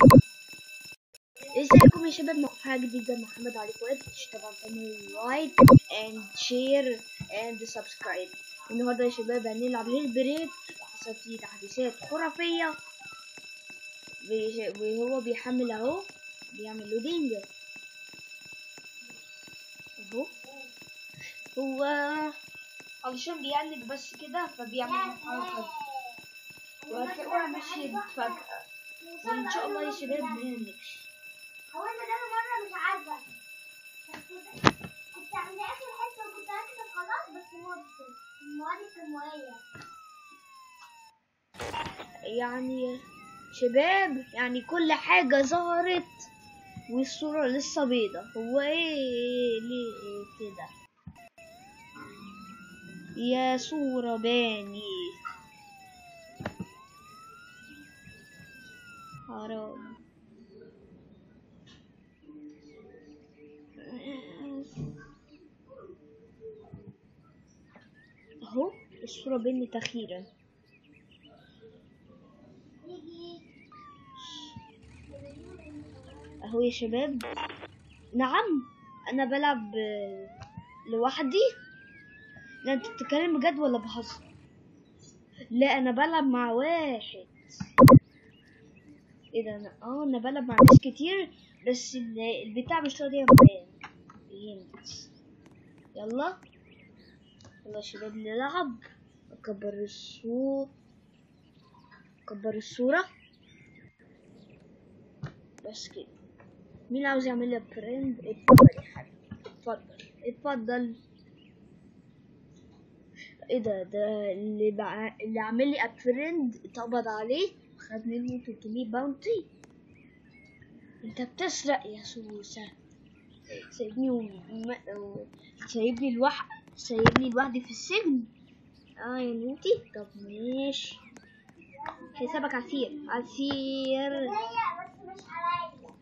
ازيكم يا شباب معكم حاجة جديدة محمد علي فؤاد طبعا تعملوا لايك اند شير اند سبسكرايب النهارده يا شباب هنلعب للبريك وحصلت فيه تحديثات خرافية بيش- وهو بيحمل اهو بيعمل لودينج اهو هو علشان بيقلب بس كده فبيعمل الحركة دي وهتلاقوها مشيت فجأة وإن شاء الله يا شباب ما يهمكش هو انا ده مره مش عارفه بس كنت عند اخر حته وكنت هكتب خلاص بس مت المواد الكيماويه يعني شباب يعني كل حاجة ظهرت والصورة لسه بيضة هو ايه ليه كده يا صورة باني حرام اهو الصورة بنت اخيرا اهو يا شباب نعم انا بلعب آه، لوحدي لا انت بتتكلم بجد ولا بهزر لا انا بلعب مع واحد ايه ده انا اه انا بلعب مع ناس كتير بس ال- البتاع مش راضي يبان فهمت يلا يلا يا شباب نلعب اكبر الصوت اكبر الصورة بس كده مين عاوز يعمل لي برند اتفضل يا حبيبي اتفضل اتفضل ايه ده ده اللي بع... اللي عامل لي ابرند اتقبض عليه خد مني 300 باونتي انت بتسرق يا سوسة سايبني و... و... سايبني لوحدي سايبني لوحدي في السجن اه يا نوتي طب ماشي حسابك عسير عسير هي بس مش عليا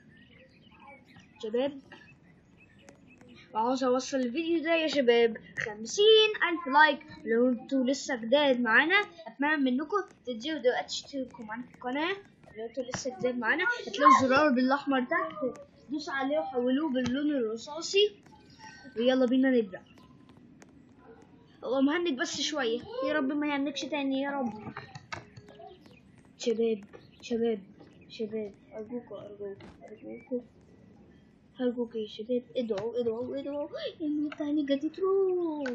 شباب وعاوز اوصل الفيديو ده يا شباب خمسين الف لايك لو انتوا لسه جداد معانا اتمنى منكم تنزلوا دلوقتي تشتركوا معانا في القناة لو انتوا لسه جداد معانا هتلاقوا الزرار بالاحمر تحت دوسوا عليه وحولوه باللون الرصاصي ويلا بينا نبدأ هو مهنج بس شوية يا رب ما يهنكش تاني يا رب شباب شباب شباب أرجوكوا أرجوكوا أرجوكوا أرجوك يا شباب ادعوا ادعوا ادعوا إن التهنيجة دي تروح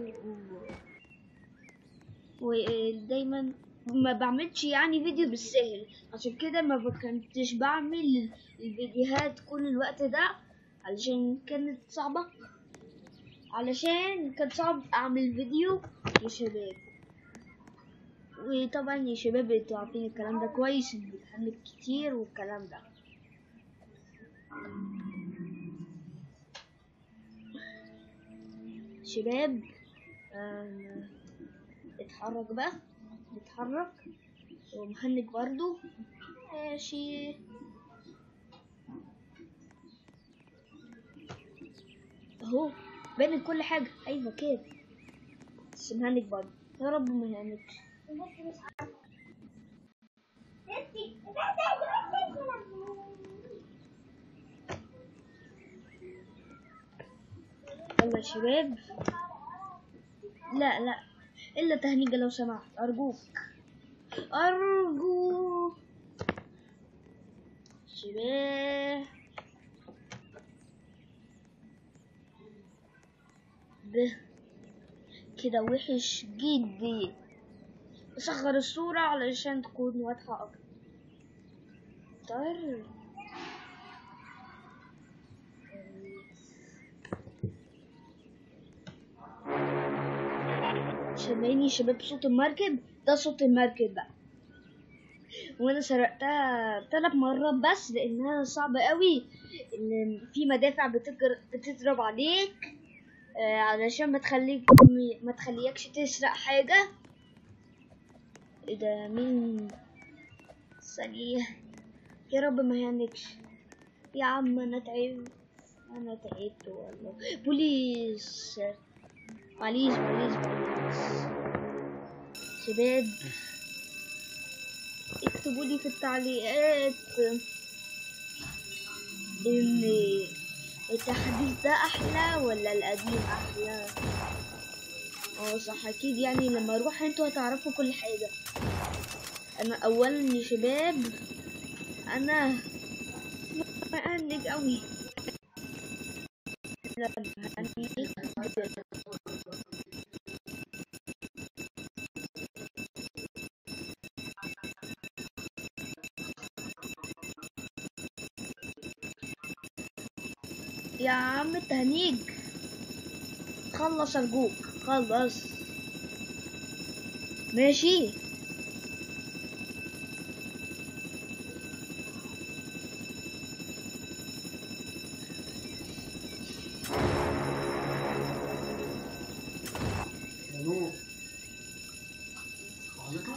ودايما ما بعملش يعني فيديو بالسهل عشان كده ما كنتش بعمل الفيديوهات كل الوقت ده علشان كانت صعبة علشان كان صعب اعمل فيديو يا شباب وطبعا يا شباب انتوا عارفين الكلام ده كويس إن بتحمل كتير والكلام ده شباب آه، اتحرك بقى اتحرك ومهنج برضو ماشي اهو بانت كل حاجة ايوه كده بس مهنج برضو يا رب ما يهنكش بس مش عارفه بنتي بنتي يلا يا شباب لا لا الا تهنيجة لو سمحت ارجوك ارجوك شباب ده كده وحش جدا صغر الصورة علشان تكون واضحة أكتر سامعيني يا شباب صوت المركب ده صوت المركب بقى وانا سرقتها ثلاث مرات بس لانها صعبة قوي ان في مدافع بتجر... بتضرب عليك آه علشان ما تخليك ما تخليكش تسرق حاجة ايه ده مين ثانية يا رب ما يهنكش يا عم انا تعبت انا تعبت والله بوليس معليش معليش معليش شباب اكتبوا لي في التعليقات ان التحديث ده احلى ولا القديم احلى اه صح اكيد يعني لما اروح انتوا هتعرفوا كل حاجه انا اولا يا شباب انا مقلق قوي لما هنيجي يا عم التهنيج خلص ارجوك خلص ماشي الو عليكم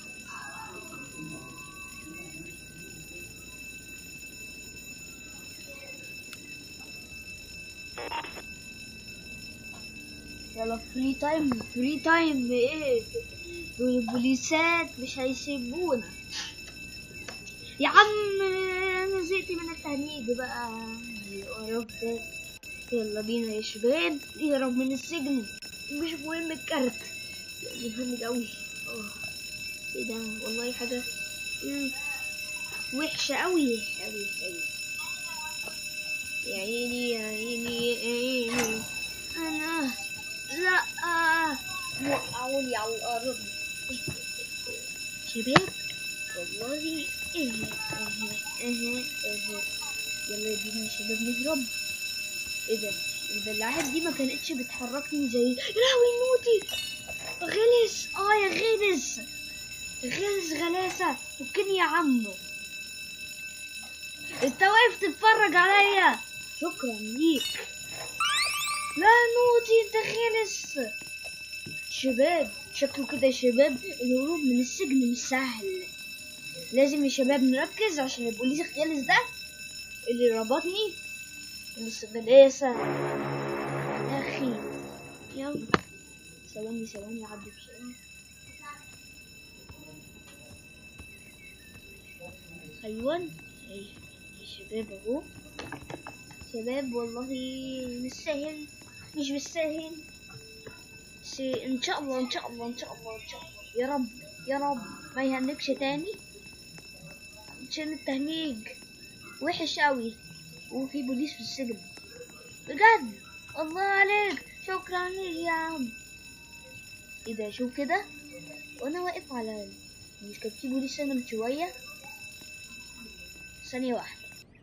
يلا فري تايم فري تايم ايه دول البوليسات مش هيسيبونا يا عم انا زهقت من التهنيج بقى القرف ده يلا بينا يا شباب يهرب من السجن مش مهم الكارت يعني جامد قوي اه ايه ده والله حاجة مم، وحشة قوي قوي قوي يا عيني يا عيني يا عيني انا لا وقعوني على الارض شباب والله ايه ايه ايه ايه يلا بينا يا شباب نهرب ايه ده البلاعات دي ما كانتش بتحركني زي يا لهوي نوتي غلس اه يا غلس غلس غلاسة فكني يا عمو انت واقف تتفرج عليا شكرا ليك لا نوتي انت غلس شباب شكله كده يا شباب الهروب من السجن مش سهل لازم يا شباب نركز عشان البوليس الغلس ده اللي ربطني بس غلاسة يا اخي يلا ثواني ثواني عدي بسرعة ايوه ايه يا شباب اهو شباب والله مش سهل مش بالسهل بس ان شاء الله ان شاء الله ان شاء الله ان شاء الله يا رب يا رب ما يهنكش تاني عشان التهنيج وحش قوي وفي بوليس في السجن بجد الله عليك شكرا ليك يا عم ايه ده شوف كده وانا واقف على مش كان في بوليس هنا من شويه ثانيه واحده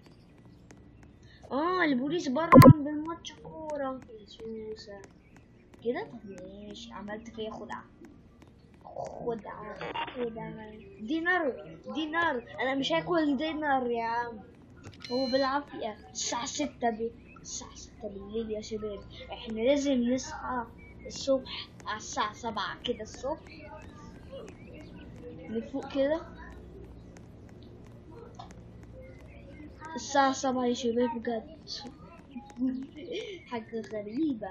اه البوليس بره عند الماتش كورة سوسة كده طب ماشي عملت فيا خدعة خدعة خدعة دينار دينار انا مش هاكل دينار يا عم هو بالعافية الساعة ستة ب... الساعة ستة بالليل يا شباب احنا لازم نصحى الصبح على الساعة سبعة كده الصبح نفوق كده الساعة سبعة يا شباب بجد حاجة غريبة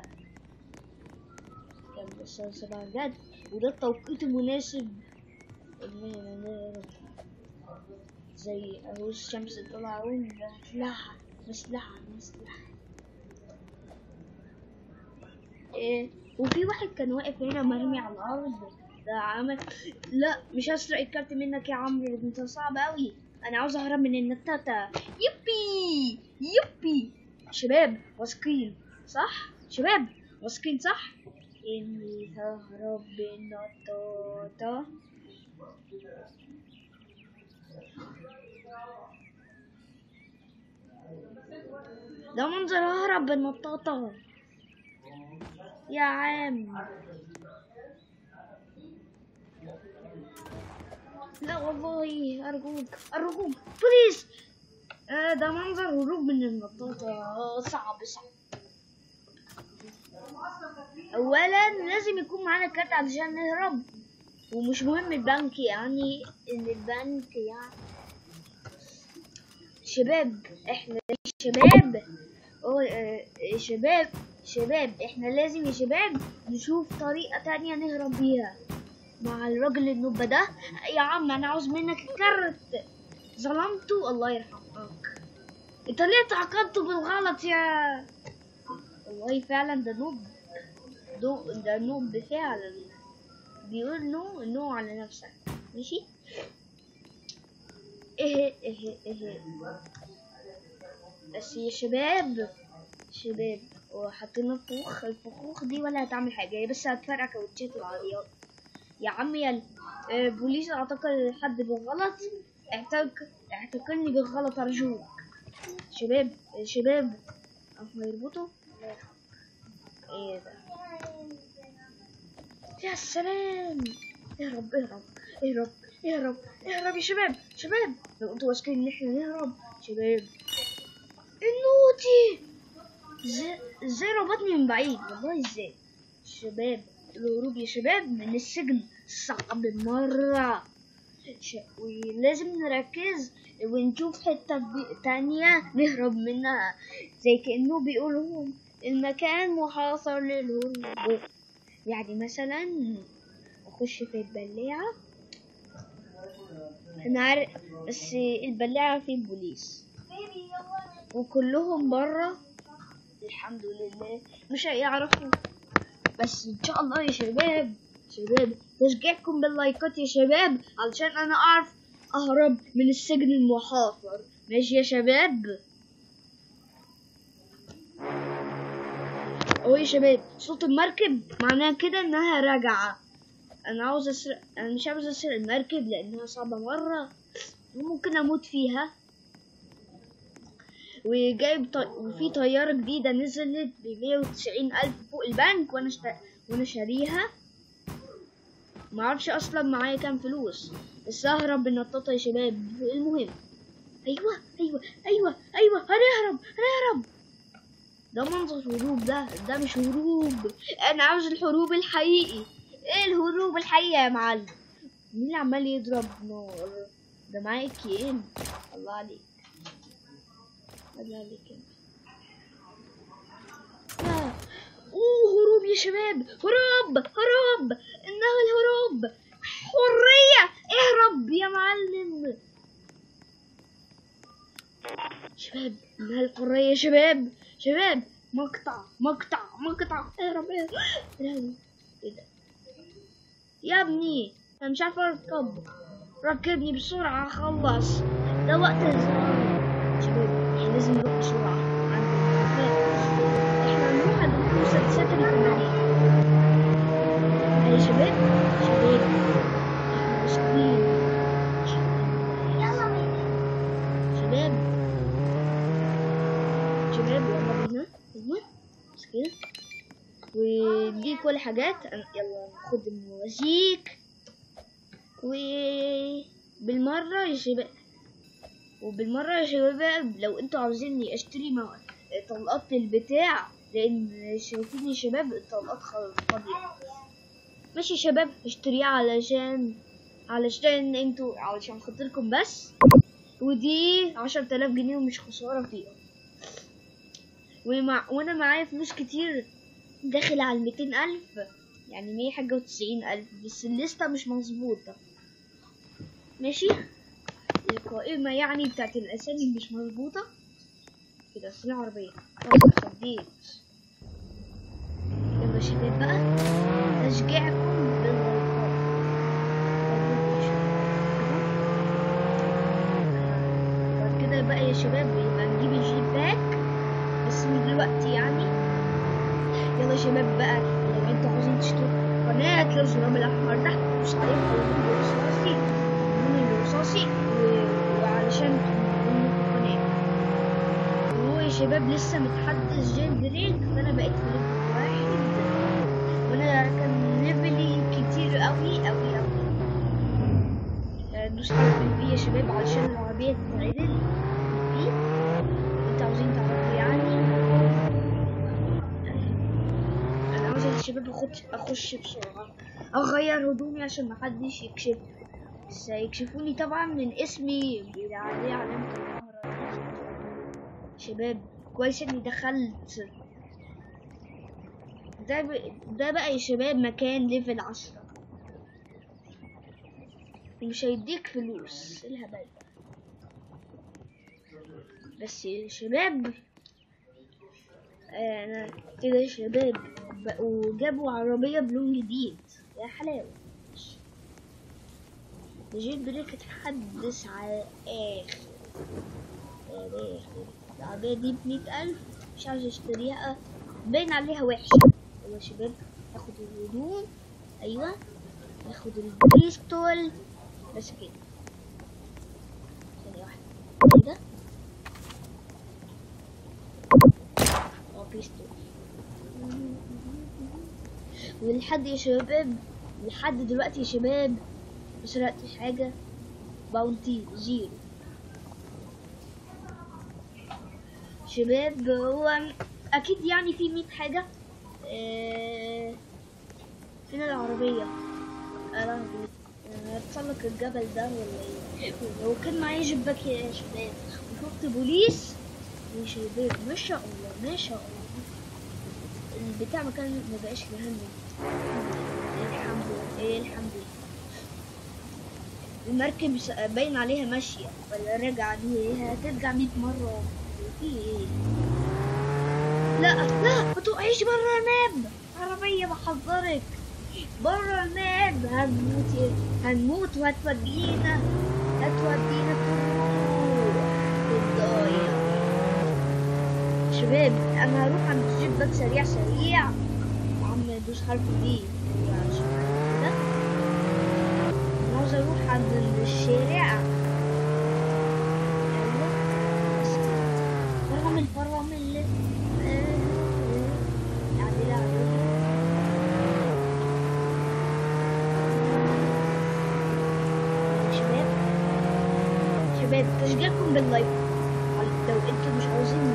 يلا الساعة سبعة بجد وده التوقيت المناسب إننا نهرب زي أهو الشمس طلع مصلحة مصلحة مصلحة إيه وفي واحد كان واقف هنا مرمي على الأرض ده عمل لا مش هسرق الكارت منك يا عمرو انت صعب أوي انا عاوز اهرب من النتاتة يبي يبي شباب واثقين صح شباب واثقين صح اني ههرب بالنطاطة ده منظر ههرب بالنطاطة يا عم لا والله أرجوك أرجوك بليز آه ده منظر هروب من النطاطة آه صعب صعب أولا لازم يكون معانا كارت علشان نهرب ومش مهم البنك يعني إن البنك يعني شباب احنا شباب اه آه، شباب شباب احنا لازم يا شباب نشوف طريقة تانية نهرب بيها مع الراجل النوبة ده يا عم انا عاوز منك الكارت ظلمته الله يرحمك انت ليه تعاقبته بالغلط يا والله فعلا ده نوب دو ده نوب فعلا بيقول نو نو على نفسك ماشي ايه ايه ايه بس يا شباب شباب وحطينا فخوخ الفخوخ دي ولا هتعمل حاجة هي بس هتفرقع كاوتشات العربيات يا عم يا البوليس اعتقل حد بالغلط اعتق اعتقلني بالغلط ارجوك شباب شباب هم يربطوا ايه ده يا سلام اهرب اهرب اهرب اهرب اهرب يا شباب شباب لو انتوا واثقين ان احنا نهرب شباب النوتي ازاي ازاي ربطني من بعيد والله ازاي شباب الهروب يا شباب من السجن صعب مرة ش... ولازم نركز ونشوف حتة بي- تانية نهرب منها زي كأنه بيقولوا المكان محاصر للهروب يعني مثلا أخش في البلاعة أنا عارف بس البلاعة في البوليس بيبي يلا وكلهم برا الحمد لله مش هيعرفوا بس ان شاء الله يا شباب شباب تشجيعكم باللايكات يا شباب علشان انا اعرف اهرب من السجن المحاصر ماشي يا شباب اهو يا شباب صوت المركب معناه كده انها راجعة انا عاوز اسرق انا مش عاوز اسرق المركب لانها صعبة مرة وممكن اموت فيها وجايب ط... وفي طيارة جديدة نزلت بمية وتسعين ألف فوق البنك وأنا شت... وأنا شاريها معرفش أصلا معايا كام فلوس بس ههرب بالنطاطة يا شباب المهم أيوة أيوة أيوة أيوة هنهرب هنهرب ده منظر هروب ده ده مش هروب أنا عاوز الهروب الحقيقي إيه الهروب الحقيقي يا معلم مين اللي عمال يضرب نار ده معايا كيان الله عليك الله عليك انت آه. اوه هروب يا شباب هروب هروب انه الهروب حرية اهرب يا معلم شباب انها الحرية يا شباب شباب مقطع مقطع مقطع اهرب اهرب اهرب. ايه ده يا ابني انا مش عارفة اركب ركبني بسرعة خلص ده وقت الزراعة شباب احنا لازم نروح بسرعة عند الوفاء احنا هنروح عند المسدسات الفنانية يا شباب شباب احنا مسكين يلا بيبي شباب شباب يلا بينا ايوه بس كده ودي كل حاجات أنا- يلا ناخد الموازيك وبالمرة يا شباب وبالمرة يا شباب لو انتوا عاوزيني اشتري مو... طلقات البتاع لان شايفين يا شباب الطلقات خلاص فاضية ماشي يا شباب اشتريها علشان علشان انتوا علشان خاطركم بس ودي عشرة آلاف جنيه ومش خسارة فيها ومع... وانا معايا فلوس كتير داخل على الميتين ألف يعني مية حاجة وتسعين ألف بس الليستة مش مظبوطة ماشي القائمة يعني بتاعت الأسامي مش مظبوطة كده أصل عربية خلاص خديت يلا شباب بقى تشجيعكم باللايكات أرجوكم يا شباب. بعد كده بقى يا شباب يبقى نجيب الجيب باك بس من دلوقتي يعني يلا يا شباب بقى لو انتوا عاوزين تشتروا قناة الزرار الأحمر تحت مش عليهم اللون الرصاصي اللون الرصاصي و- وعلشان تكونوا في القناة وهو يا شباب لسه متحدث جيل دريك فأنا بقيت في ليفل واحد وأنا كان ليفلي كتير أوي أوي أوي آه، دوس حرف البي يا شباب علشان العربية تتعدل البي انتوا عاوزين تعرفوا يعني انا عاوز يا شباب اخش اخش بسرعة اغير هدومي عشان محدش يكشف بس هيكشفوني طبعا من اسمي اللي عليه علامة النهر شباب كويس اني دخلت ده ب... ده بقى يا شباب مكان ليفل عشرة ومش هيديك فلوس إيه الهبل ده بس يا شباب آه، انا كده يا شباب بقوا جابوا عربية بلون جديد يا حلاوة جيب بريك تحدث على الآخر على الآخر العربية دي بمية ألف مش عاوز اشتريها باين عليها وحشة يلا يا شباب ناخد الهدوم أيوة ناخد البيستول بس كده ثانية واحدة كده اه بيستول ولحد يا شباب لحد دلوقتي يا شباب مسرقتش حاجة باونتي زيرو شباب هو أكيد يعني في مية حاجة آه، فين العربية؟ يا لهوي آه، اتسلق الجبل ده ولا ايه؟ لو كان معايا جباك يا شباب وشفت بوليس يا شباب ما شاء الله ما شاء الله البتاع ما كان ما بقاش يهمني الحمد لله ايه الحمد لله المركب س- باين عليها ماشية ولا راجعة دي هي هترجع مية مرة في ايه لا لا ما تقعيش برا الماب عربية بحذرك برا الماب هنموت هنموت وهتودينا هتودينا تروح للضايع شباب انا هروح عند الجيب سريع سريع يا عم دوس حرف دي عشان كده انا عاوز اروح عند الشارع ايوه بس كده. فرامل فرامل آه، آه. يعني لا يا شباب شباب تشجيعكم باللايك لو انتوا مش عاوزين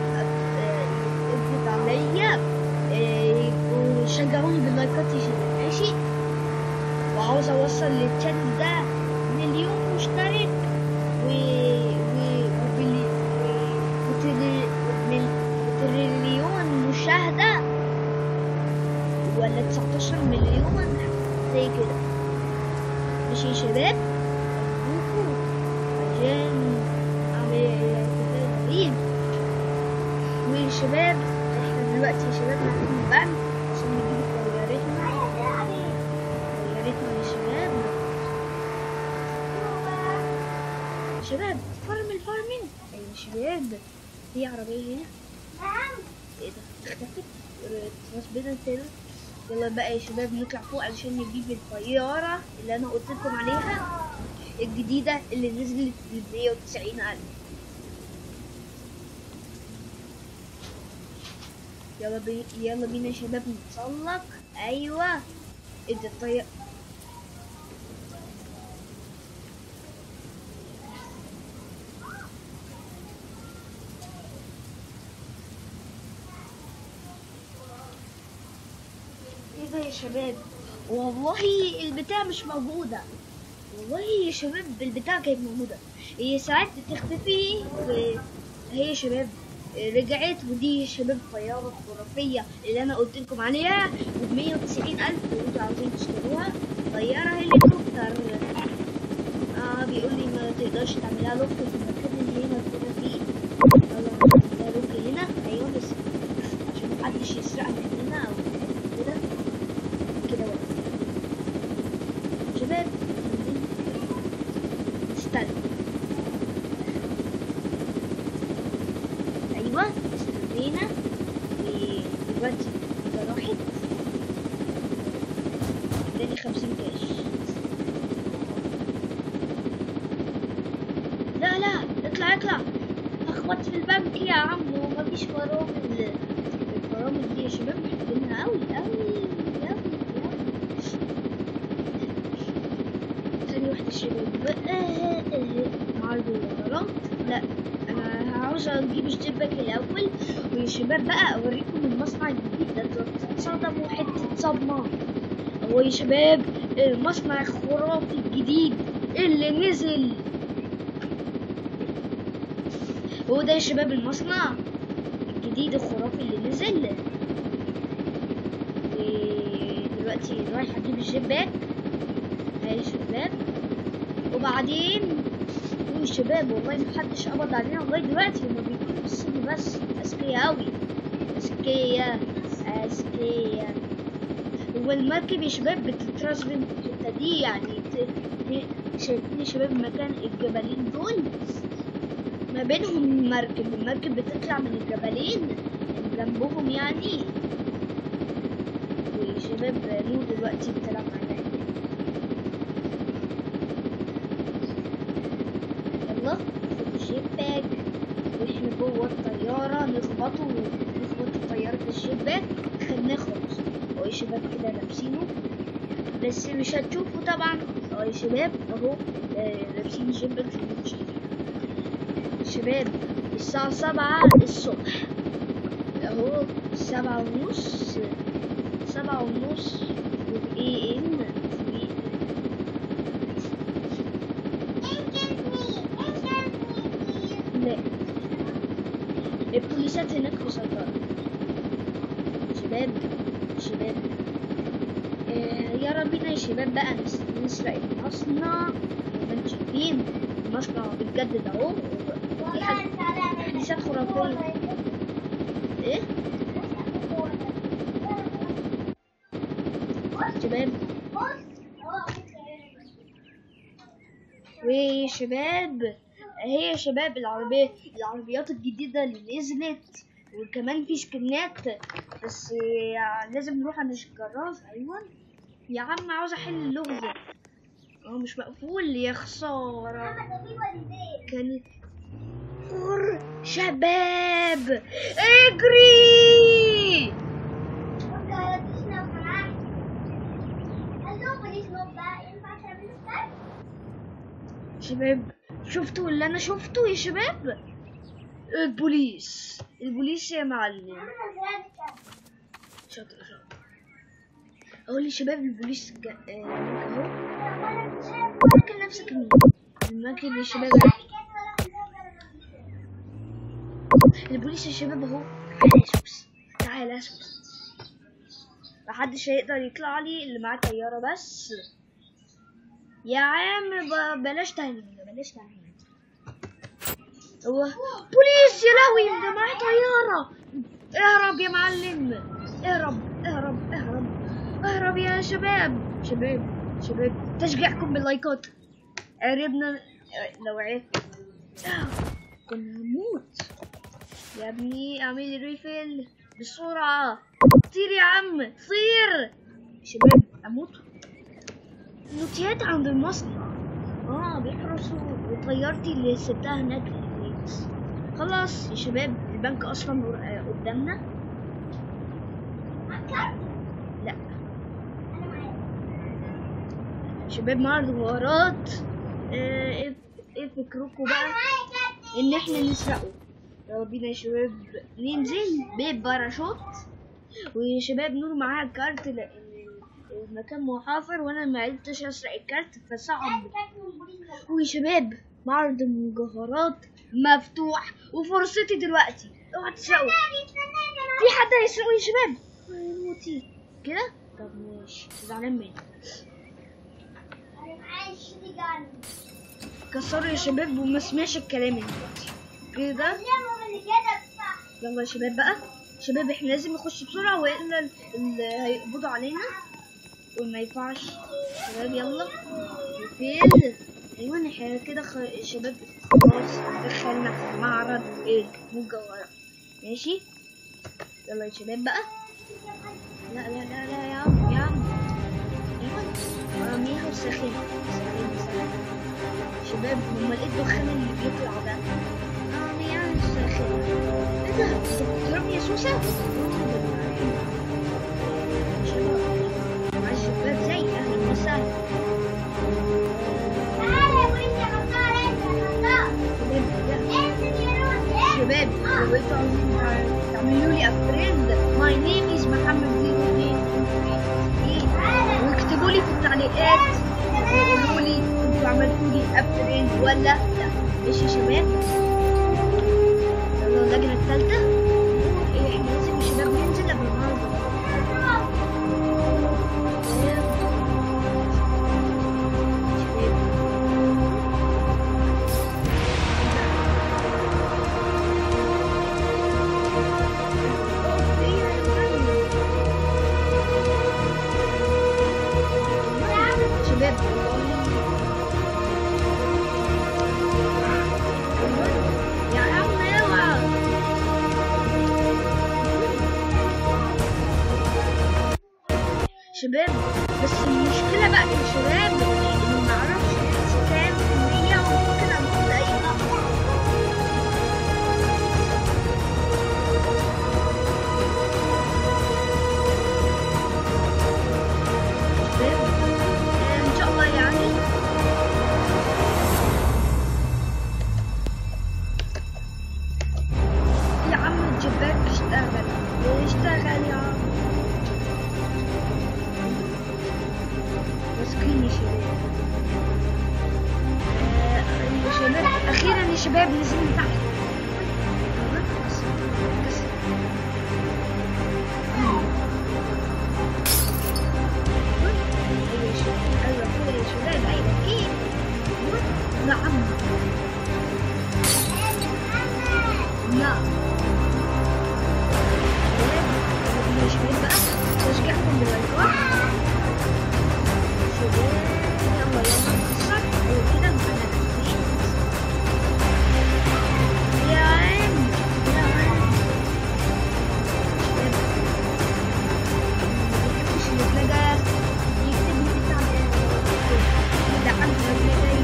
تثبت عليا آه، وشجعوني باللايكات يا شباب ماشي وعاوز اوصل للشانل ده مليون مشترك و و وبلي... و... وتري... ومل- وتريليون مشاهدة ولا 19 مليون زي كده ماشي يا شباب أرجوكوا عشان أعمل كده غريب والشباب احنا دلوقتي يا شباب هنروح البنك عشان نجيب طيارتنا طيارتنا يا شباب شباب فارم الفارمين ايوه يا شباب في عربية هنا نعم ايه ده اختفت خلاص بينا تاني يلا بقى يا شباب نطلع فوق علشان نجيب الطيارة اللي انا قلت لكم عليها الجديدة اللي نزلت ب 190 ألف يلا بي... يلا بينا يا شباب نتسلق ايوه ايه ده الطيارة ايه ده يا شباب والله البتاع مش موجودة والله يا شباب البتاع كانت موجودة هي ساعات بتختفي وهي يا شباب رجعت ودي يا شباب طيارة خرافية اللي أنا قلت لكم عليها ب 190 ألف وأنتوا عاوزين تشتروها طيارة هليكوبتر اه بيقول لي ما تقدرش تعملها لوك في المكان اللي هنا كنا فيه يلا نعملها لوك هنا أيوه بس عشان محدش يسرقها مننا أو كده كده بقى شباب استنى ايوه استنينا ودلوقتي ده راحت اداني خمسين كاش لا لا اطلع اطلع اخبط في البنك يا عم ومفيش فرامل الفرامل دي يا شباب محتاجينها اوي اوي اوي اوي ثانية واحدة شباب معرض الغرام لا انا عاوزة اجيب الشباك الاول ويا شباب بقى اوريكم المصنع الجديد ده تصدموا حتة صدمة هو يا شباب المصنع الخرافي الجديد اللي نزل هو ده يا شباب المصنع الجديد الخرافي اللي نزل ودلوقتي رايح اجيب الشباك هاي يا شباب وبعدين يا شباب والله محدش قبض علينا لغايه دلوقتي هما بيكونوا في السجن بس اذكياء اوي اذكياء اذكياء هو المركب يا شباب بتترسم في الحته دي يعني ت- ت- شايفين يا شباب مكان الجبلين دول ما بينهم مركب المركب بتطلع من الجبلين من جنبهم يعني وشباب نور دلوقتي بتلعب معانا يلا خد الشباك واحنا جوه الطيارة نخبطه نخبط الطيارة في الشباك عشان نخلص اهو يا شباب كده لابسينه بس مش هتشوفوا طبعا اهو يا شباب اهو آه، لابسين الشباك زي ما انتم شايفين شباب الساعة سبعة الصبح اهو سبعة ونص سبعة ونص وايه ان لا البوليسات هناك مسيطرة شباب شباب آه يا ربنا يا شباب بقى نس- نسرق المصنع زي ما انتم شايفين المصنع بيتجدد اهو في حاجة تحديثات خرافية ايه شباب وشباب هي يا شباب العربية العربيات الجديدة اللي نزلت وكمان في سكنات بس آه، لازم نروح عند الجراج ايوه يا عم عاوز احل اللغز هو مش مقفول يا خسارة كانت فر شباب اجري شباب شفتوا اللي انا شفته يا شباب البوليس البوليس يا معلم شاطر شاطر اقول لي شباب البوليس جا... آه، اهو فاكر نفسك مين الماكل يا شباب البوليس يا شباب اهو تعالى يا سوس تعالى يا سوس محدش هيقدر يطلع لي اللي معاه طيارة بس يا عم ب- بلاش تهنيد بلاش تهنيد هو بوليس يا لهوي ده معاه طيارة اهرب يا معلم اهرب اهرب اهرب اهرب يا شباب شباب شباب تشجيعكم باللايكات قربنا لو عرفت كنا هنموت يا ابني اعمل ريفل بسرعة طير يا عم طير شباب اموت نوتيات عند المصنع اه بيحرسوا وطيارتي اللي سبتها هناك هناك. خلاص يا شباب البنك اصلا ور- قدامنا لا شباب معرض مهارات آه، ايه إيه فكركم بقى ان احنا نسرقه يلا بينا يا شباب ننزل بباراشوت ويا شباب نور معاها الكارت لان المكان محاصر وانا ما عرفتش اسرق الكارت فصعب ويا شباب معرض المجوهرات مفتوح وفرصتي دلوقتي اوعى تسرقوا في حد هيسرقه يا شباب موتي كده طب ماشي زعلان مني كسروا يا شباب وما سمعش الكلام دلوقتي كده يلا يا شباب بقى شباب احنا لازم نخش بسرعة والا ال- ال- هيقبضوا علينا وما ينفعش شباب يلا فين ايوه احنا كده خ... شباب خلاص دخلنا معرض المجوهرات ماشي يلا يا شباب بقى لا لا لا لا يا عم يا عم ايوه ارميها وسخنها سخنها سخنها شباب هما ايه الدخان اللي بيطلع ده ارميها وسخنها ايه ده انت بتضربني يا سوسة شباب مع الشباب زي اهلا وسهلا شباب لو انتوا عاوزين تعملوا لي افريند ماي نيم از محمد زيرو واكتبوا لي في التعليقات وقولوا لي انتوا عملتوا لي افريند ولا لا ماشي يا شباب يلا اللجنه الثالثه ايه احنا لازم يا شباب ننزل قبل ما شباب شباب بس المشكلة بقى يا شباب إني معرفش إحساس كام في المية وممكن أموت أي لحظة شباب آه، إن شاء الله يعني يا عم الجبال اشتغل اشتغل يا عم مسكين يا شباب آه، يا شباب اخيرا يا شباب نزلنا تحت كسر، كسر. أيوة يا شباب، أيوة كده يا شباب أيوة أكيد نعم نعم يا شباب بقى تشجيعكم باللايكات شباب يلا يلا نكسر وكده نبقى نازلين يا عم يا عم شباب ما بيحبش الفلاجة يكتب لي في التعليقات ده عنده فلاجة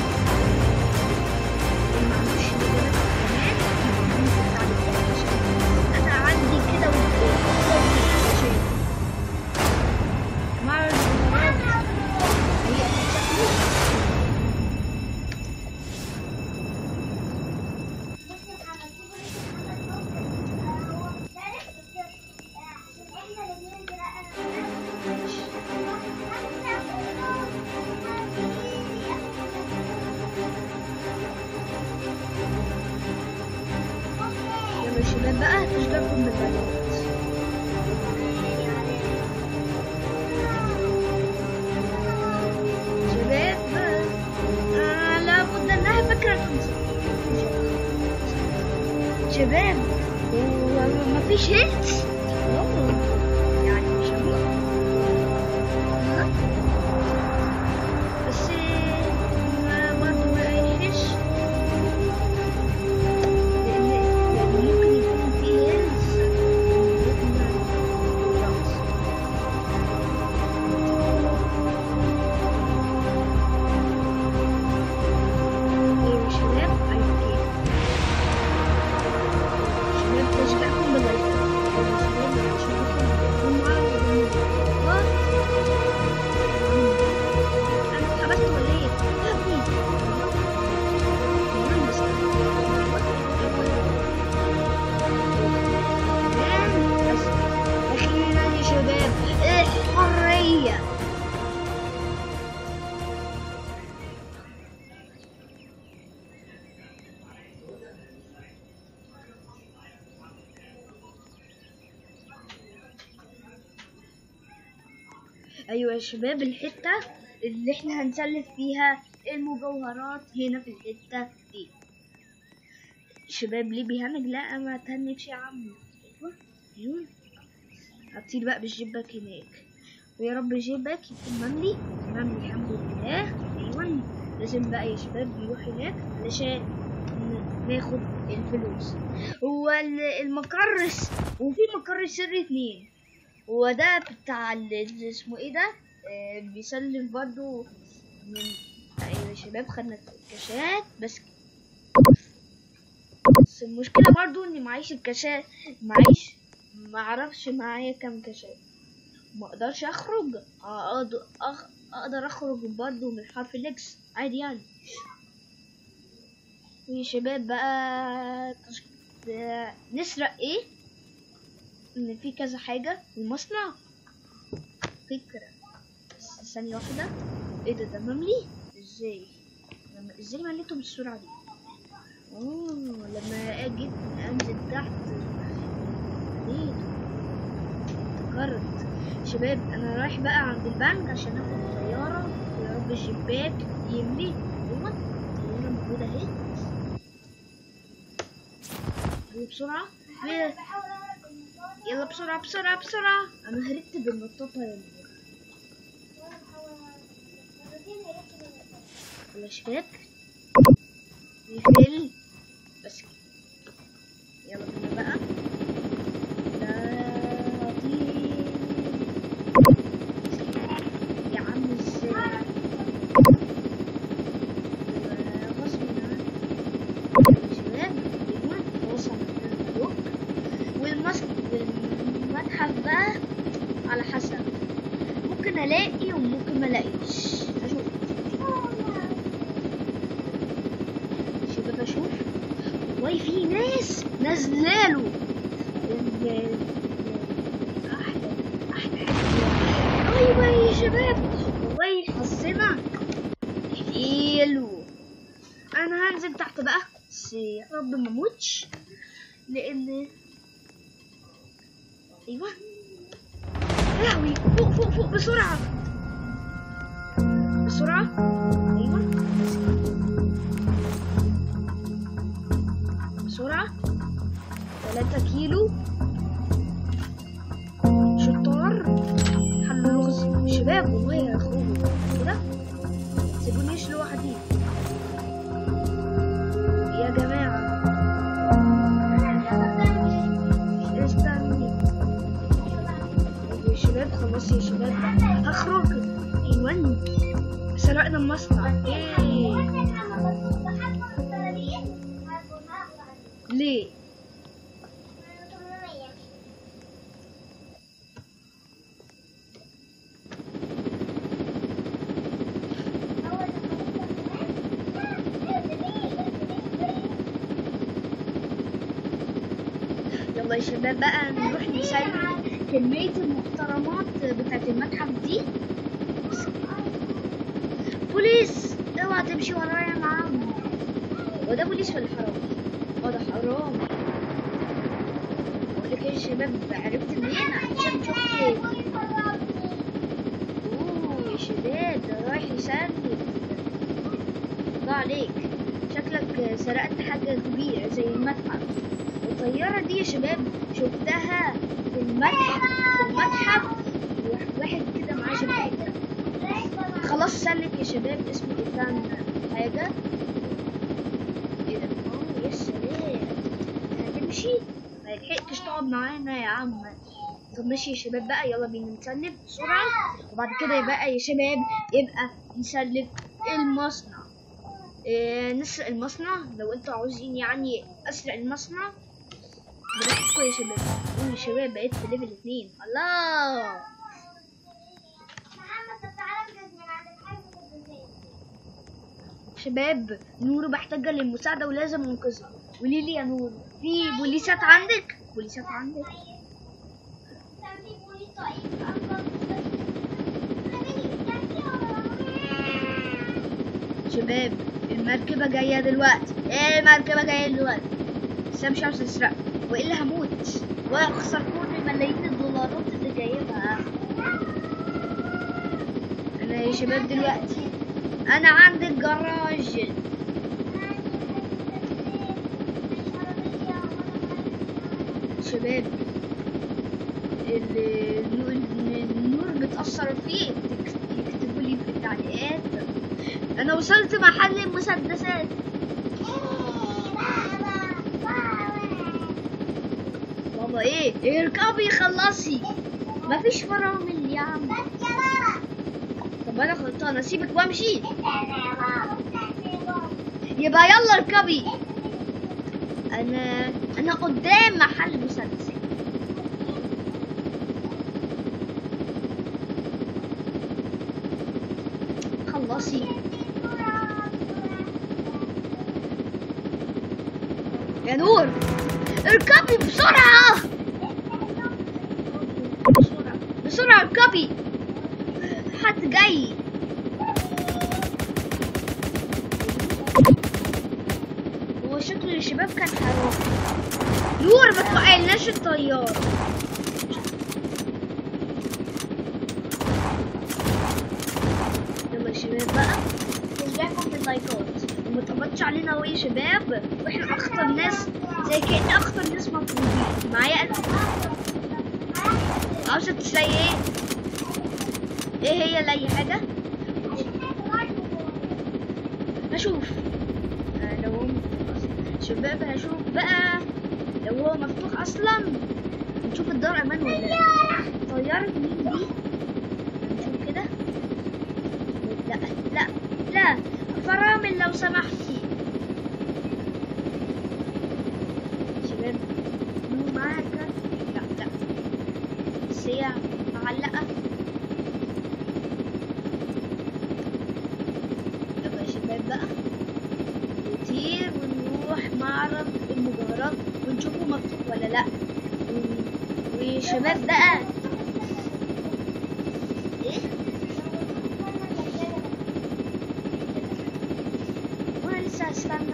ما عندوش فلاجة كمان يكتب لي في التعليقات عشان انا عندي كده وصوتي عشان مع الفراغ هي هتشكله بصي يا محمد شوفوا ليه محمد شوف. آه، هو مختلف بس آه، عشان احنا الاتنين بنلعب يلا يا شباب بقى تشجعكم باللايكات شباب آه لابد انها فكرة تنصف شباب هو ما فيش هيلث يعني مش هموت ها؟ بس ما برضه ما يعيش لأن لأن ممكن يكون في هيلث خلاص ايوه يا شباب ايوه كده شباب تشجعكم باللايكات يلا يا شباب يلا اشوفكم الجمعة واللايكات انا اتحبست ولا ايه؟ يا ابني كمان بس بس اخيرا يا شباب الحرية ايوه يا شباب الحته اللي احنا هنسلف فيها المجوهرات هنا في الحته دي شباب ليه بيهنج لا ما تهنجش يا عم ايوه ايوه هطير بقى بالجيبك هناك ويا رب جيبك يكون مملي تمام الحمد لله ايوه لازم بقى يا شباب نروح هناك علشان ن- ناخد الفلوس هو ال- المقر س- وفي مقر سر اتنين هو ده بتاع ال- ال- اسمه ايه ده آه بيسلم برضو من ايوه يا شباب خدنا الكاشات بس بس المشكلة برضو اني معيش الكاشات معيش معرفش معايا كام كاشات ما اقدرش اخرج اقدر أخ... اقدر اخرج برضو من حرف الاكس عادي يعني يا شباب بقى تش... آه، نسرق ايه ان في كذا حاجة في المصنع فكرة بس ثانية واحدة ايه ده ده مملي ازاي لما ازاي مليته بالسرعة دي اوه لما اجي انزل تحت ليه افتكرت شباب انا رايح بقى عند البنك عشان اخد طيارة يا رب الشباك يملي ايوه الطيارة موجودة اهي يلا بسرعة يلا- يلا بسرعة بسرعة بسرعة انا هربت بالنطاطة يا نور يلا يا شباب نقفل بس كده. يلا بينا بقى لا ناس نازلاله ال- ال- احلى احلى حاجه ايوه يا شباب والله حظنا حلو انا هنزل تحت بقى بس يا رب ما اموتش لان ايوه يا لهوي فوق فوق فوق بسرعه بسرعه ايوه بسرعه 3 كيلو شطار حلوا لغز شباب والله يا اخوه كده سيبونيش لوحدي يا جماعة استني يا شباب خلاص يا شباب هخرج ايوان سرقنا المصنع ايه ليه يلا يا شباب بقى نروح نسلم كمية المحترمات بتاعت المتحف دي بوليس اوعى تمشي ورايا معاهم هو ده بوليس ولا حرام؟ اه ده حرام بقول لك إيه يا شباب عرفت منين عشان شفت اوه يا شباب ده رايح يسلم الله عليك شكلك سرقت حاجة كبيرة زي المتحف الطيارة دي يا شباب شفتها في المتحف في المتحف واحد كده معاه شبكة خلاص سلك يا شباب اسمه إيثان حاجة ايه ده؟ اه يا سلام هتمشي؟ ملحقتش تقعد معانا يا عم طب ماشي يا شباب بقى يلا بينا نسلك بسرعة وبعد كده بقى يا شباب يبقى نسلك المصنع إيه نسرق المصنع لو انتوا عاوزين يعني اسرق المصنع براحتكم يا شباب قولوا يا شباب بقيت في ليفل اتنين الله شباب نور محتاجة للمساعدة ولازم انقذها قولي لي يا نور في بوليسات عندك بوليسات عندك شباب المركبة جاية دلوقتي ايه المركبة جاية دلوقتي بس انا مش عاوز اسرق والا هموت واخسر كل ملايين الدولارات اللي جايبها انا يا شباب دلوقتي انا عند الجراج شباب ال- النور النور بتأثر فيه يكتبوا لي في التعليقات انا وصلت محل المسدسات بابا ايه اركبي خلصي مفيش فرامل يا عم طب انا غلطان اسيبك وامشي يبقى يلا اركبي انا انا قدام محل مسدسات خلصي يا نور اركبي بسرعة بسرعة بسرعة اركبي حد جاي هو شكل الشباب كان حرام نور ما توقعناش الطيارة يلا يا شباب بقى نشجعكم باللايكات وما تقبضش علينا اهو يا شباب واحنا اخطر ناس زي كأن اخطر ناس مطلوبين معايا انا عاوزة تسلي ايه؟ ايه هي اللي اي حاجة؟ هشوف آه، لو هو مفتوح شباب هشوف بقى لو هو مفتوح اصلا نشوف الدار امان ولا لا طيارة مين دي؟ نشوف كده لا لا لا فرامل لو سمحتي شباب نور معاك لا لا بس هي معلقة يلا يا شباب بقى نطير ونروح معرض المجوهرات مفتوح ولا لا وشباب بقى ايه وانا لسه هستنى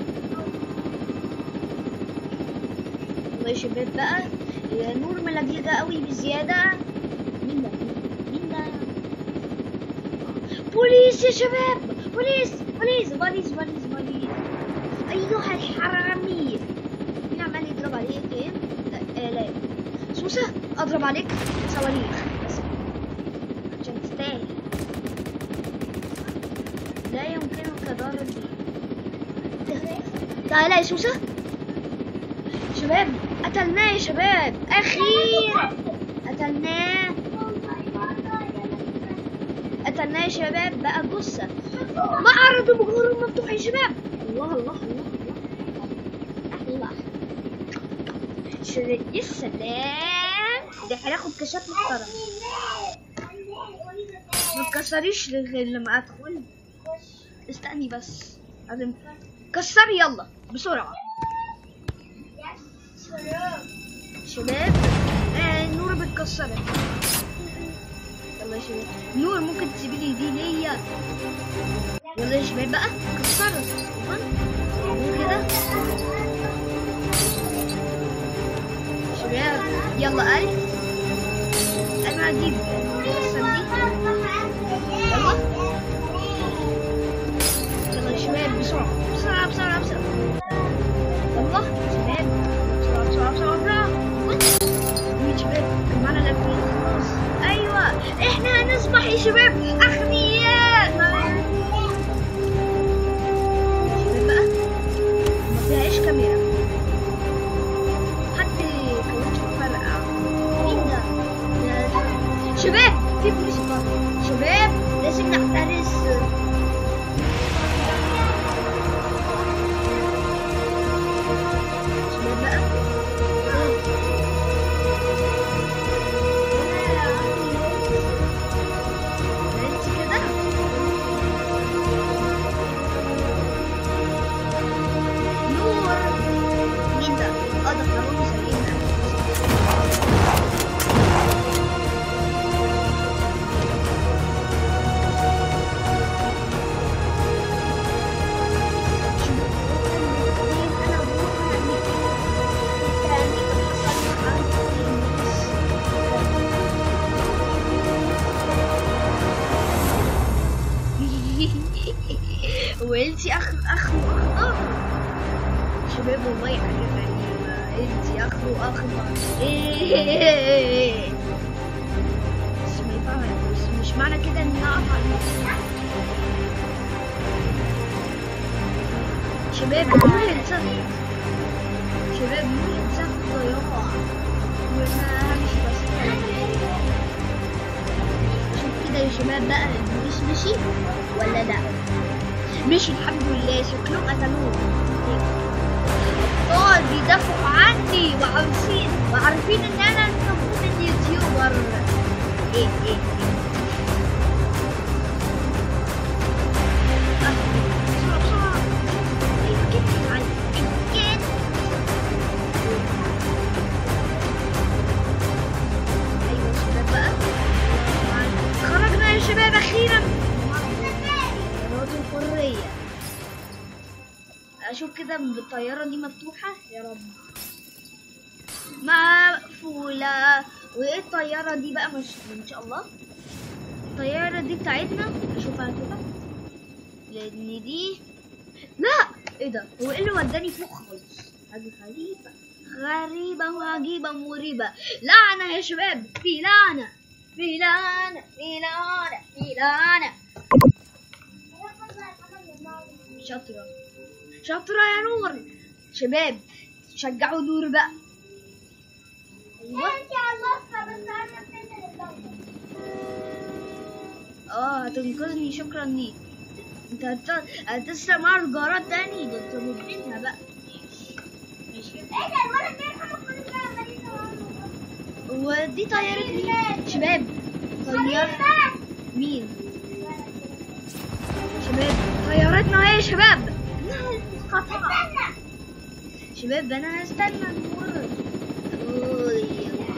والله يا شباب بقى يا نور ملجلجة قوي بزيادة مين ده مين ده بوليس يا شباب بوليس بوليس بوليس بوليس بوليس ايها الحرامي مين عمال يضرب عليك ايه لا آلاف سوسة اضرب عليك صواريخ بس عشان تستاهل لا يمكنك ضربي تعالى يا سوسة شباب قتلناه يا شباب اخيرا قتلناه قتلناه يا شباب بقى جثة معرض بجهور مفتوح يا شباب الله الله الله الله الله شر- يا سلام ده هناخد كشاف محترم ما تكسريش غير لما ادخل استني بس لازم كسري يلا بسرعة شباب آه النور بتكسرت يلا يا شباب نور ممكن تسيبي لي دي ليا يلا يا شباب بقى كسرت مو كده شباب يلا ألف أنا هجيب الكسر دي يلا يلا يا شباب بسرعة بسرعة بسرعة بسرعة يلا شباب بسرعة بسرعة بسرعة بسرعة يا شباب معانا لابين خلاص أيوة إحنا هنصبح يا شباب أغنياء ما- شباب بقى ما فيهاش كاميرا حد كاوتش فرقع مين ده؟ ده- شباب في بوليس بره شباب لازم نحترس شباب بقى انت كده نور مين ده؟ اه ده حرامي زينا وانتي اخ اخ واخضر شباب والله حاجه غريبه انتي اخ واخضر ايه بس ما ينفعش بس مش معنى كده ان انا اقف على شباب مين ينسى شباب مين ينسى الطيارة وانا همشي بس شوف كده يا شباب بقى البوليس مشي ولا لا مشي الحمد لله شكلهم قتلوه ابطال بيدافعوا عني وعارفين وعارفين ان انا المفروض اني يوتيوبر ايه ايه ايه آه، بسرعة بسرعة ايوه كده تعالى كده ايوه يا شباب بقى خرجنا يا شباب اخيرا قناة الحرية اشوف كده الطيارة دي مفتوحة يا رب مقفولة وايه الطيارة دي بقى مش ان شاء الله الطيارة دي بتاعتنا اشوفها كده لان دي لا ايه ده هو ايه اللي وداني فوق خالص حاجة غريبة غريبة وعجيبة مريبة لعنة يا شباب في لعنة في لعنة في لعنة في لعنة شاطرة شاطرة يا نور شباب شجعوا نور بقى ايوه اه هتنقذني شكرا ليك انت هت- هتسرق معاها الجارات تاني ده انت مدمنها بقى ماشي ودي طيارة مين؟ شباب طيارة مين؟ شباب طيارتنا اهي يا شباب خطأ شباب انا هستنى نمر أوي.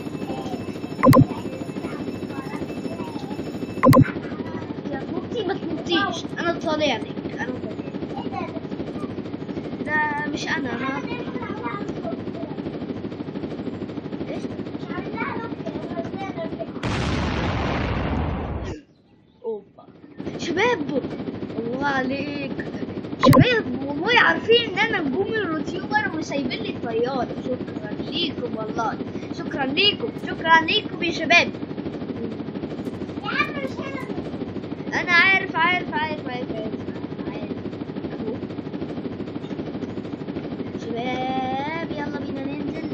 يا تنطي ما تنطيش انا طالع لك انا طالع لك. ده مش انا انا ايش اوبا شباب الله عليك شباب والله عارفين ان انا نجوم اليوتيوبر وسايبين لي الطيارة شكرا ليكم والله شكرا ليكم شكرا ليكم يا شباب انا عارف عارف عارف عارف عارف, عارف. أهو. شباب يلا بينا ننزل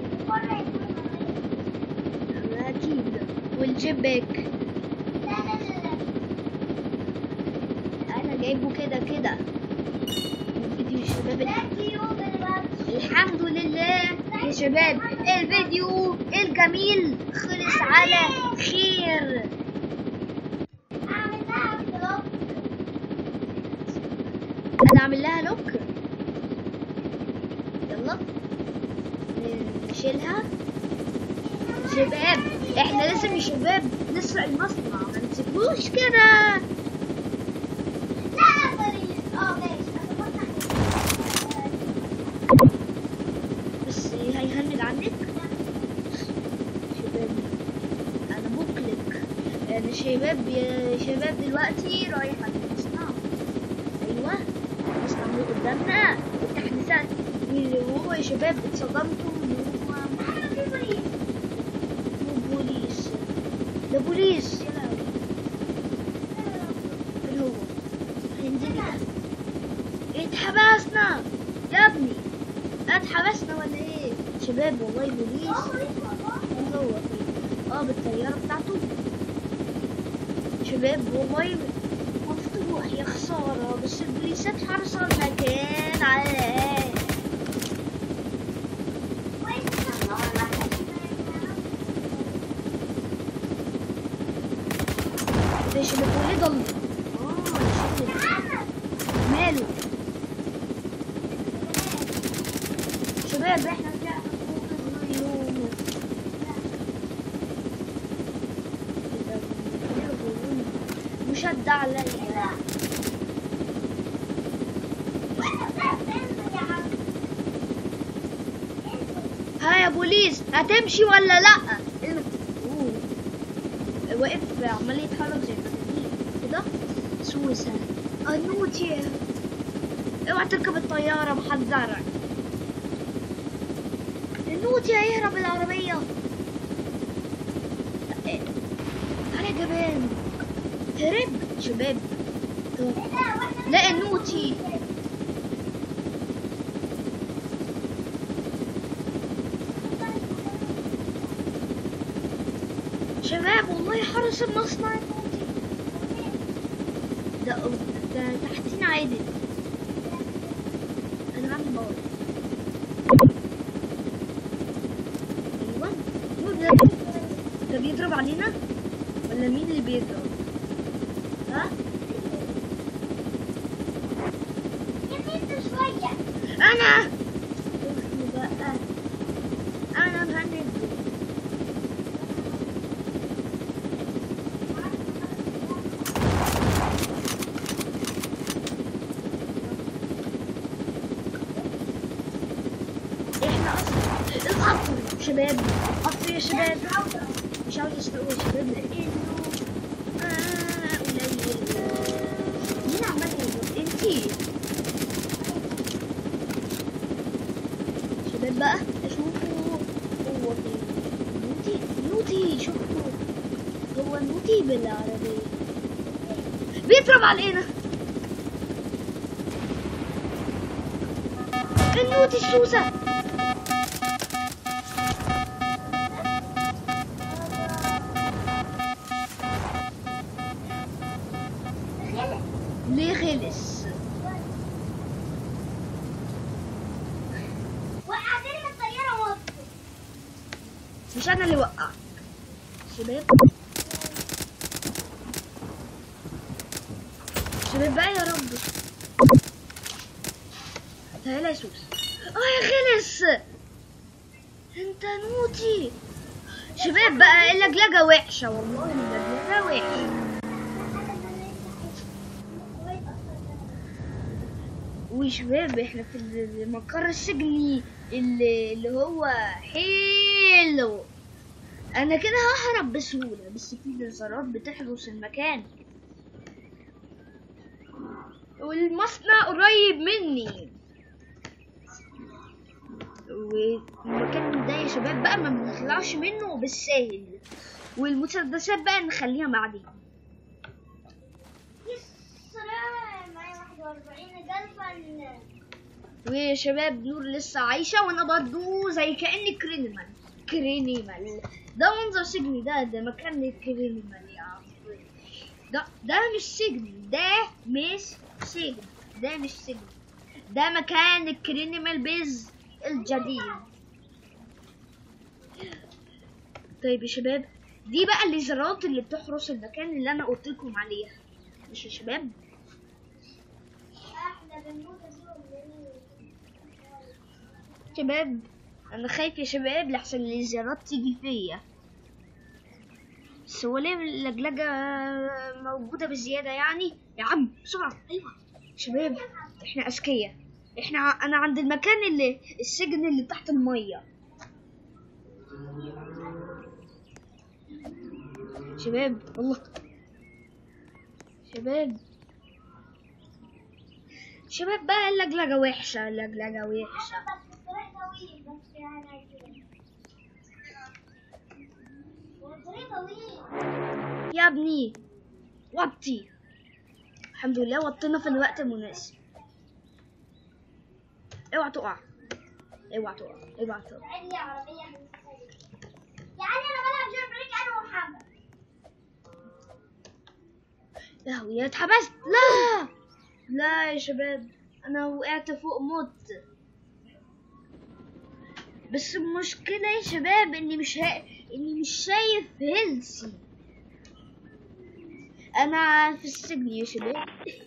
اكيد والجيب باك انا جايبه كده كده الفيديو يا شباب الحمد لله يا شباب الفيديو الجميل خلص على خير انا اعمل لها لوك يلا نشيلها شباب احنا لازم يا شباب نسرق المصنع ما نسيبوش كده بس هيهنج عنك شباب انا بوكلك انا شباب يا شباب دلوقتي رايح على المصنع ايوه المصنع اللي قدامنا التحديثات اللي هو يا شباب اتصدمتوا ان هو مو بوليس ده بوليس يا لهوي فين هو هينزل اتحبسنا يا ابني اتحبسنا ولا ايه شباب والله بوليس فين هو فين اه بالطياره بتاعته شباب والله مفتوح يا خساره بس البوليسات حرصوا المكان على ايه ده شباب وليه ضل اه شباب ماله شباب احنا رجعنا فوق اليوم مشد عليا ها يا بوليس هتمشي ولا لا أوه. واقف عمال يتحرك زي المجانين كده سوسة انوتي اوعى تركب الطيارة محذرك النوتي هيهرب العربية على جبان هرب شباب طب. لا النوتي شباب والله حرس المصنع النوتي ده ده تحتين عادل انا عامل باور ايوه هو ده ده بيضرب علينا ولا مين اللي بيضرب ها انا بقى انا مهند احنا اصلا القطر شباب قطر يا شباب مش عاوز اسرقه يا شباب لانه آه قليل مين عمال يضرب انتي شباب بقى اشوفه هو فين نوتي نوتي شوفوا هو نوتي بالعربية بيضرب علينا النوتي السوسة ليه خلص وقعتني من الطيارة وقفت مش انا اللي وقعت شباب شباب بقى يا رب تعالى يا سوس اه يا خلص انت نوتي شباب بقى اللجلجة وحشة والله اللجلجة وحشة وشباب احنا في المقر السجني اللي, اللي هو حلو انا كده ههرب بسهولة بس في نظارات بتحرس المكان والمصنع قريب مني والمكان ده يا شباب بقى ما بنطلعش منه بالساهل والمسدسات بقى نخليها بعدين يا سلام معايا 41 جلفا ويا شباب نور لسه عايشة وانا برضو زي كأني كرينيمال كرينيمال ده منظر سجني ده ده مكان الكرينيمال يا عم ده ده مش سجن ده مش سجن ده مش سجن ده مكان الكرينيمال بيز الجديد طيب يا شباب دي بقى الليزرات اللي بتحرس المكان اللي انا قلت لكم عليها مش يا شباب احنا بنموت اليوم شباب انا خايف يا شباب لحسن الليزرات تيجي فيا بس هو ليه اللجلجة موجودة بزيادة يعني يا عم بسرعة ايوه شباب احنا اذكياء احنا ع- انا عند المكان اللي السجن اللي تحت المية شباب والله شباب شباب بقى اللجلجة وحشة اللجلجة وحشة بس الطريق طويل بس يعني كده والطريق طويل يا ابني وطي الحمد لله وطينا في الوقت المناسب اوعى تقع اوعى تقع اوعى تقع عندي عربية يعني انا بلعب جيم بريك انا ومحمد لهوي اتحبست لا لا يا شباب انا وقعت فوق مت بس المشكلة يا شباب اني مش ها... اني مش شايف هيلسي انا في السجن يا شباب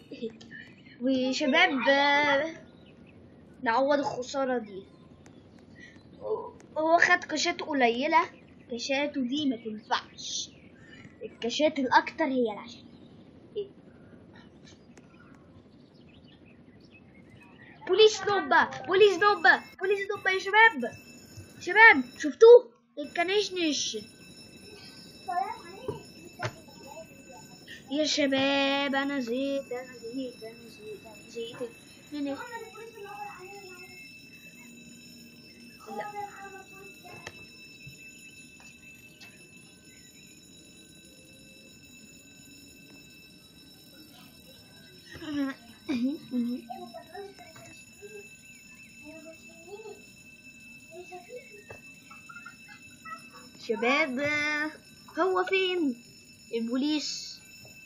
وشباب آه، نعوض الخسارة دي هو خد كاشات قليلة كاشاته دي ما تنفعش الكاشات الأكتر هي العشان إيه؟ بوليس نوبة بوليس نوبة بوليس نوبة يا شباب شباب شفتوه الكنشنش سلام عليك يا شباب انا زيت انا زيت انا زيت انا زيت من محمد البوليس اللي هو علينا لا شباب آه، هو فين البوليس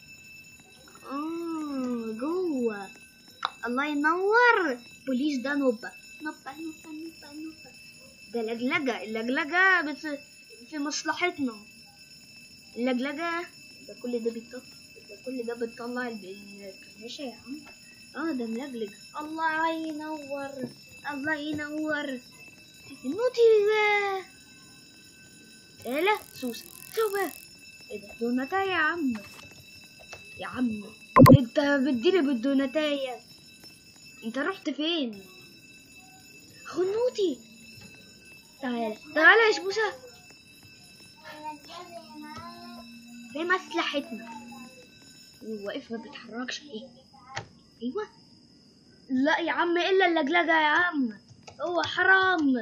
اه جوه الله ينور بوليس ده نوبة نوبة نوبة نوبة نوبة ده لجلجة اللجلجة بت... في مصلحتنا اللجلجة ده كل ده بيطلع ده كل ده بتطلع الب- الكرنشة يا عم اه ده ملجلج الله ينور الله ينور النوتي ده ايه لا سوسة شوفها ايه ده دوناتاية يا عم يا عم انت بتديني بالدوناتاية انت رحت فين خنوتي تعال تعال يا شبوسة فين مصلحتنا واقف ما بيتحركش ايه ايوه لا يا عم الا اللجلجة يا عم هو حرام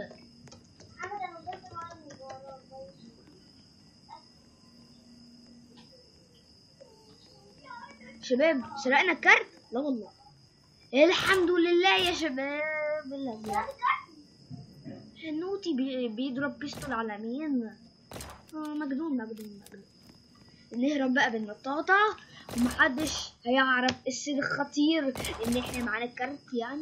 شباب سرقنا الكارت لا والله الحمد لله يا شباب اللجلجة النوتي بي- بيضرب بيستول على مين آه، مجنون مجنون مجنون نهرب بقى بالنطاطة ومحدش هيعرف السر الخطير ان احنا معانا الكارت يعني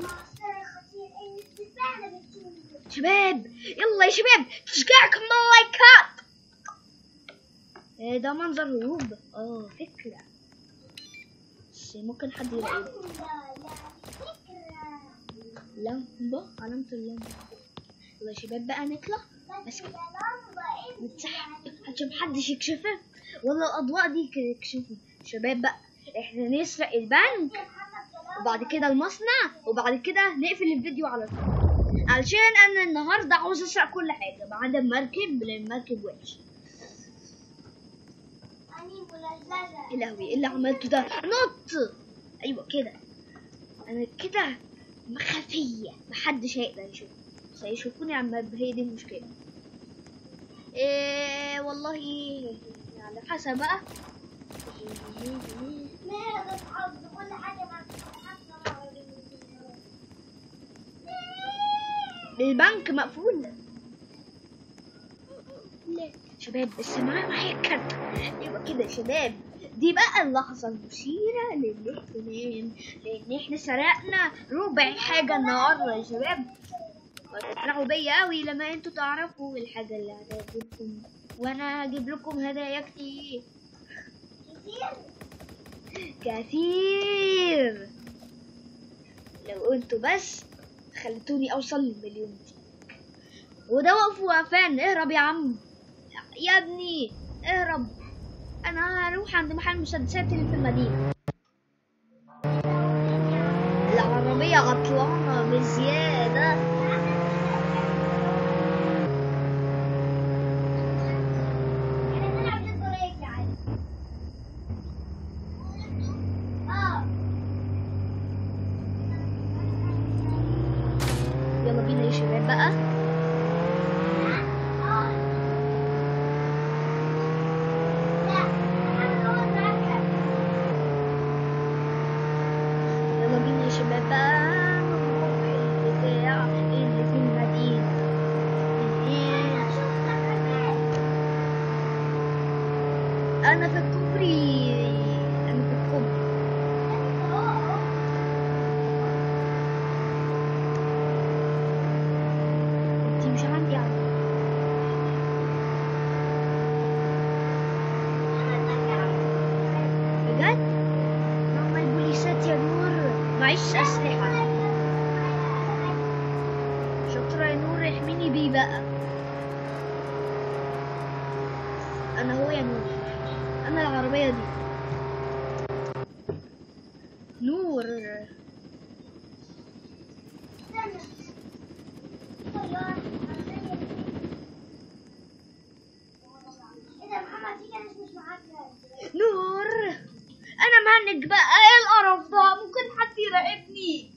شباب يلا يا شباب تشجعكم باللايكات إيه ده منظر هروب اه فكرة بس ممكن حد يلاقيه لمبة علامة اللمبة يلا يا شباب بقى نطلع بس يا لمبة ايه نتسحب عشان محدش يكشفها ولا الأضواء دي تكشفها شباب بقى احنا نسرق البنك يا محمد كلام وبعد كده المصنع وبعد كده نقفل الفيديو على طول علشان انا النهارده عاوز اسرق كل حاجه ما عدا المركب لان المركب وحش أني ملزلزة يا لهوي ايه اللي عملته ده نط ايوه كده انا كده خفيه محدش هيقدر يشوف بس هيشوفوني عم هي دي المشكله إيه والله على حسب بقى ماذا أصحاب كل حاجة مع البنك مقفول لا شباب بس معايا معايا كارت يبقى كده يا شباب دي بقى اللحظة المثيرة للاهتمام لأن احنا سرقنا ربع حاجة النهاردة يا شباب وهتفرحوا بيا أوي لما انتوا تعرفوا الحاجة اللي هتعجبكم وأنا هجيب لكم هدايا كتير كتير كثير لو انتوا بس خلتوني اوصل للمليون وده وقف وقفان اهرب يا عم يا ابني اهرب انا هروح عند محل المسدسات اللي في المدينة العربية عطلانة بزيادة يعني نلعب للطريق يعني اه يلا بينا يا شباب بقى اه لا انا هو اتذكر يلا بينا يا شباب بقى نروح البتاع اللي في المدينة انا شفتك هناك انا في الكوبري انا في الكوبري انتي مش عندي يعني بجد ماما البوليسات يا نور معيش اسلحه شاطره يا نور احميني بيه بقى انا هو يا نور انا العربيه دي نور نور انا مهنج بقى ايه القرف ده ممكن حد يراقبني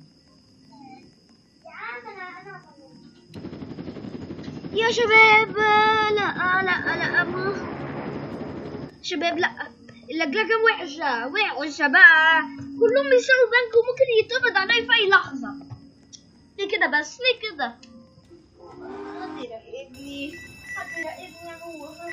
يا شباب لا لا لا ما شباب لا اللجلجة وحشة وحشة بقى كلهم بيسرقوا بنك وممكن يتقبض عليا في أي لحظة ليه كده بس ليه كده حد يراقبني حد يراقبني يا نور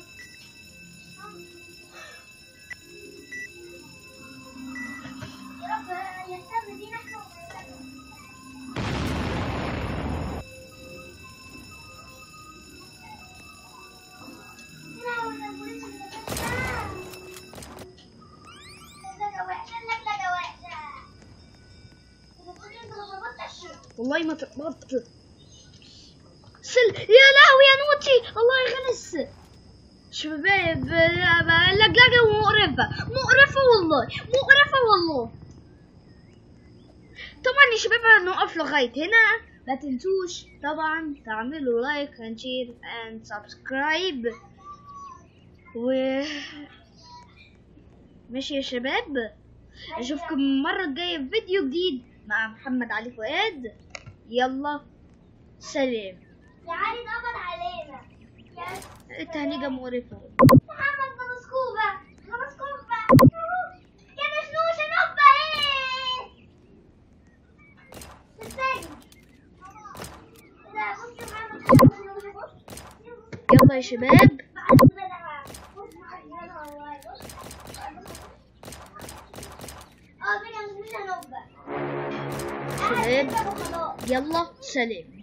والله ما تقبضت سل يا لهوي يا نوتي الله يغلس شباب اللجلجة مقرفة مقرفة والله مقرفة والله طبعا يا شباب هنقف لغاية هنا ما تنسوش طبعا تعملوا لايك and share and subscribe و ماشي يا شباب اشوفكم المرة الجاية في فيديو جديد مع محمد علي فؤاد يلا سلام يا علي ضغط علينا يا التهنيجة مقرفة محمد مسكوبة مسكوبة يا مشنوشة نبة ايه السجن لا بص يا محمد يلا يا شباب اه بينا مش نبة شباب. يلا سلام